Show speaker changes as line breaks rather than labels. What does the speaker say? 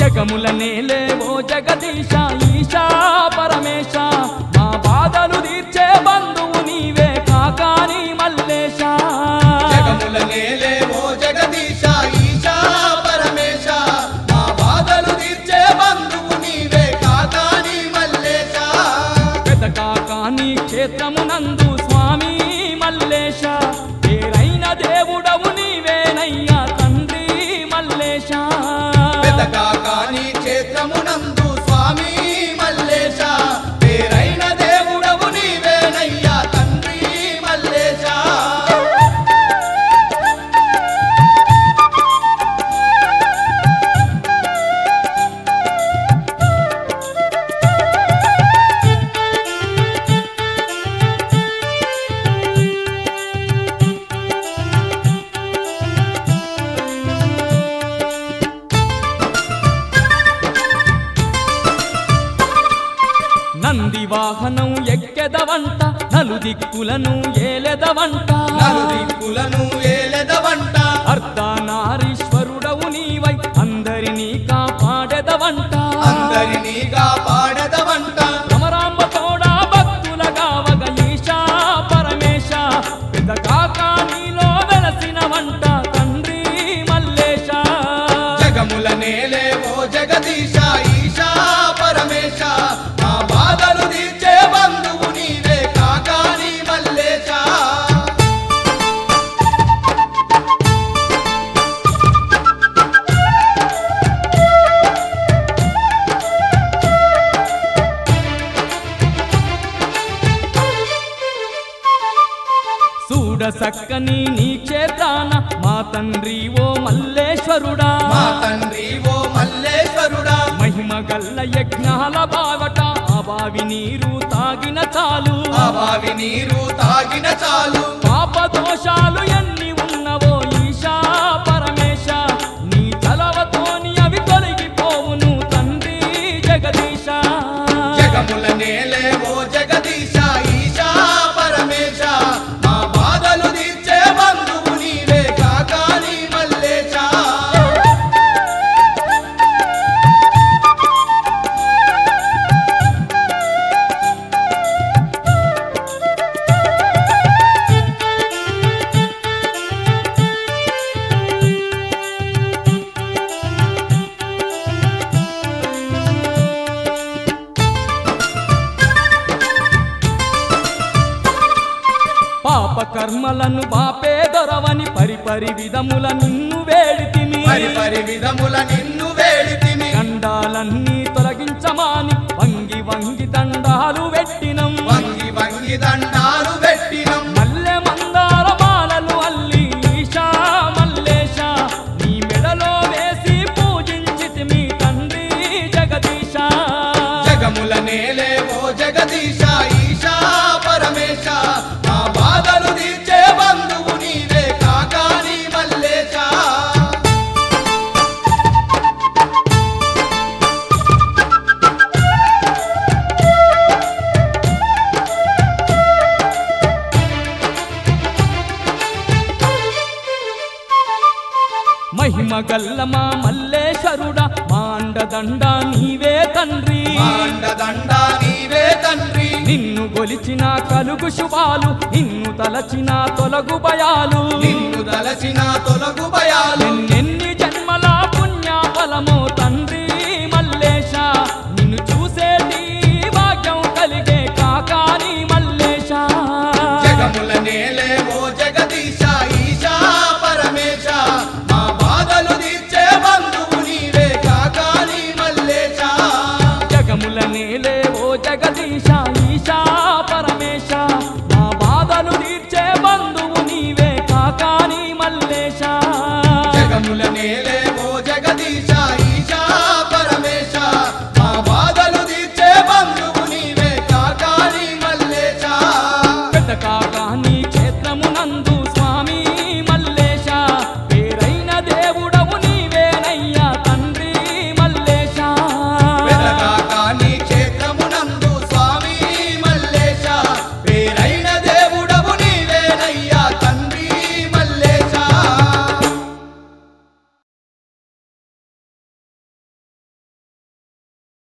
జగముల నేలే ఓ జగదీశ ఈశా పరమేశ మా బాధలు తీర్చే బంధువు నీవే కాకాని మల్లేశ
జగముల నేలే ఓ జగదీశ ఈశా పరమేశ మా బాధలు తీర్చే బంధువు నీవే కాకాని మల్లేశ
పెద్ద కాకాని క్షేత్రమునందు స్వామి మల్లేశ పేరైన దేవుడవు నీవేనయ్యా తండ్రి మల్లేశ
పెద్ద కాకాని క్షేత్రమునందు స్వామి మల్లేశ పేరైన దేవుడవు నీవేనయ్యా తండ్రి మల్లేశ
నంది వాహనం ఎక్కెదవంట నలు దిక్కులను ఏలెదవంట
నలుదిక్కులను ఏలెదవంట
అర్ధనారీశ్వరుడవు నీవై అందరినీ కాపాడెదవంట
అందరినీ కాపాడెదవంట
రమరాంబ తోడా భక్తుల గావగ ఈశా పరమేశ పెద్ద కాకా నీలో వెలసిన వంట తండ్రి మల్లేశ
జగముల నేలే ఓ జగదీశ ఈశా పరమేశ మా బాధలు తీర్చే బంధువు నీవే కాకాని మల్లేశ
చూడ సక్కని నీ క్షేత్రాన మా తండ్రి ఓ మల్లేశ్వరుడా
మా తండ్రి ఓ మల్లేశ్వరుడా
మహిమ గల్ల యజ్ఞాల బావట ఆ బావి నీరు తాగిన చాలు
ఆ బావి నీరు తాగిన చాలు
పాప దోషాలు ఎన్ని ఉన్నవో ఈశా పరమేశ నీ చలవతోని అవి తొలగిపోవును తండ్రి జగదీశ
జగముల నేలే ఓ జగదీశ ఈశా పరమేశ మా బాధలు తీర్చే బంధువు నీవే కాకాని మల్లేశ
పాప కర్మలను బాపే దొరవని పరిపరి విధముల నిన్ను వేడితిని
పరి పరి విధముల నిన్ను వేడితిమి
గండాలన్నీ తొలగించమాని వంగి వంగి దండాలు పెట్టినం
వంగి వంగి దండాలు పెట్టినం
మల్లె మందార మాలలు అల్లి ఈశా మల్లేశ నీ మెడలో వేసి పూజించితి మీ తండ్రి జగదీశ
జగముల నేలే ఓ జగదీశ ఈశా పరమేశ మా బాధలు తీర్చే బంధువు నీవే కాకాని మల్లేశ
మహిమ గల్ల మా మల్లేశ్వరుడా మా అండదండ నీవే తండ్రి
మాండదండ నీవే తండ్రి
నిన్ను గొలిచిన కలుగు శుభాలు నిన్ను తలచిన తొలగు భయాలు
నిన్ను తలసిన తొలగు భయాలు
ఎన్నెన్ని జన్మల పుణ్య ఫలమో తండ్రి